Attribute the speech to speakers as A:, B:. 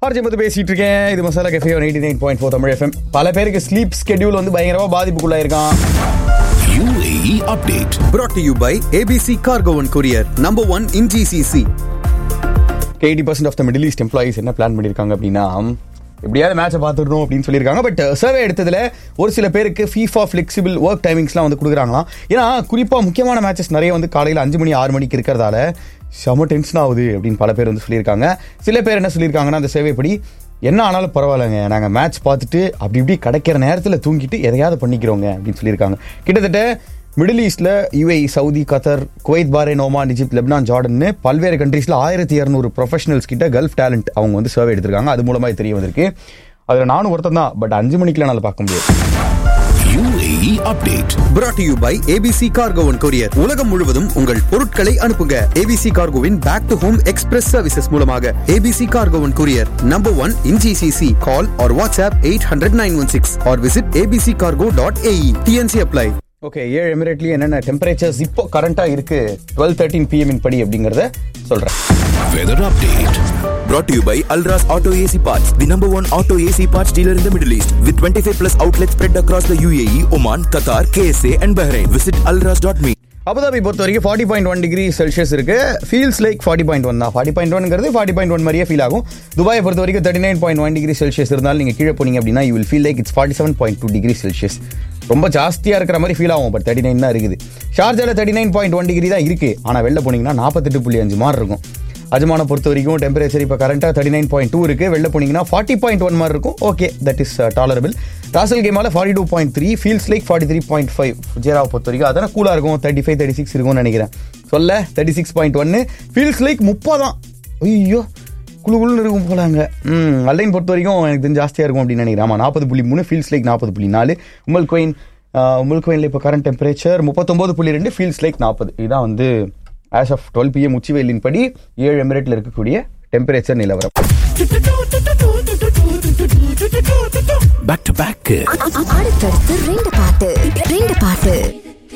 A: RJ பத்தி பேசிட்டு இருக்கேன் இது masala cafe eighty nine point four Tamil FM பல பேருக்கு ஸ்லீப் ஸ்கெடியூல் வந்து பயங்கரமா பாதிப்புக்குள்ளாயிருக்கான்
B: UAE update.
C: brought to you by ABC Cargo and Courier, number one in GCC.
A: Eighty percent of the Middle East employees என்ன பிளான் பண்ணியிருக்காங்க அப்படின்னா எப்படியாவது மேட்சை பார்த்துடணும் அப்படின்னு சொல்லியிருக்காங்க பட் சர்வே எடுத்ததுல ஒரு சில பேருக்கு ஃபீஃபா ஃபிளெக்சிபிள் ஒர்க் டைமிங்ஸ்லாம் வந்து கொடுக்குறாங்களாம் ஏன்னா குறிப்பாக முக்கியமான மேட்சஸ் நிறைய வந்து காலையில் அஞ்சு மணி ஆறு மணிக்கு இருக்கிறதால செம டென்ஷன் ஆகுது அப்படின்னு பல பேர் வந்து சொல்லியிருக்காங்க சில பேர் என்ன சொல்லியிருக்காங்கன்னா அந்த சேவைப்படி என்ன ஆனாலும் பரவாயில்லைங்க நாங்கள் மேட்ச் பார்த்துட்டு அப்படி இப்படி கிடைக்கிற நேரத்தில் தூங்கிட்டு எதையாவது பண்ணிக்கிறோங்க அப்படின்னு சொல்லியிருக்காங்க கிட்டத்தட்ட மிடில் ஈஸ்ட்ல UAE Saudi Qatar Kuwait Bahrain Oman Egypt Lebanon ஜார்டன்னு பல்வேறு கண்ட்ரீஸ்ல ஆயிரத்தி இரநூறு ப்ரொஃபஷனல்ஸ் கிட்ட கல்ஃப் டேலண்ட் அவங்க வந்து சர்வே எடுத்திருக்காங்க அது மூலமா இது தெரிய வந்திருக்கு அதுல நானும் ஒருத்தன் தான் பட் அஞ்சு மணிக்கெல்லாம் என்னால பார்க்க முடியாது
B: UAE update.
C: brought to you by ABC Cargo and Courier. உலகம் முழுவதும் உங்கள் பொருட்களை அனுப்புங்க ABC Cargoவின் back to home express services மூலமாக ABC Cargo and Courier, number one in GCC. Call or WhatsApp 800-916 or visit abccargo.ae. TNC apply.
A: Okay ஏழு எமிரேட்லயும் என்னென்ன டெம்பரேச்சர்ஸ் இப்போ கரண்டா இருக்கு டுவெல் தேர்ட்டின் பிஎம் படி அப்படிங்கறத சொல்றேன்
B: Weather update.
D: Brought to you by Alras Auto AC Parts, the number one auto AC parts dealer in the Middle East, with 25 plus outlets spread across the UAE, Oman, Qatar, KSA, and Bahrain. Visit alras.me.
A: Abu Dhabi பொறுத்த வரைக்கும் forty point one degree Celsius இருக்கு feels like forty point one தான் forty point ஒன்ங்கிறது forty point one மாதிரியே feel ஆகும் துபாயை பொறுத்த வரைக்கும் thirty nine point one degree Celsius இருந்தாலும் நீங்கள் கீழே போனீங்க அப்படின்னா you will feel like it's forty seven point two degree Celsius ரொம்ப ஜாஸ்தியாக இருக்கிற மாதிரி ஃபீல் ஆகும் பட் தேர்ட்டி நைன் தான் இருக்குது ஷார்ஜால thirty nine point one degree தான் இருக்கு ஆனால் வெளில போனீங்கன்னா நாற்பத்தெட்டு புள்ளி அஞ்சு மாதிரி இருக்கும் அஜமான பொறுத்த வரைக்கும் டெம்பரேச்சர் இப்போ கரண்ட்டாக தேர்ட்டி நைன் பாயிண்ட் டூ இருக்கு வெளில போனீங்கன்னா ஃபார்ட்டி பாயிண்ட் ஒன் மாதிரி இருக்கும் ஓகே தட் இஸ் டாலரபிள் ராசல் கேமால forty two point three feels like forty three point five ஜேராவை பொறுத்த வரைக்கும் அதனால் கூலாக இருக்கும் தேர்ட்டி ஃபைவ் தேர்ட்டி சிக்ஸ் இருக்கும்னு நினைக்கிறேன் சொல்ல தேர்ட்டி சிக்ஸ் பாயிண்ட் ஒன்னு ஃபீல்ஸ் லைக் முப்பதாம் ஐயோ குழு குழுன்னு இருக்கும் போலாங்க ம் அல்லைன் பொறுத்த வரைக்கும் எனக்கு தெரிஞ்சு ஜாஸ்தியாக இருக்கும் அப்படின்னு நினைக்கிறேன் ஆமாம் நாற்பது புள்ளி மூணு ஃபீல்ஸ் லைக் நாற்பது புள்ளி நாலு உமல் கோயின் உமல் கோயினில் இப்போ கரண்ட் டெம்பரேச்சர் முப்பத்தொம்போது புள்ளி ரெண்டு ஃபீல்ஸ் லைக் நாற்பது இதுதான் வந்து ஆஸ் ஆஃப் டுவெல் பிஎம் உச்சிவெயிலின் படி ஏழு எமிரேட்டில் இருக்கக்கூடிய டெம்பரேச்சர் நிலவரம்
B: Back to back.
E: அடுத்தடுத்து ரெண்டு பாட்டு ரெண்டு பாட்டு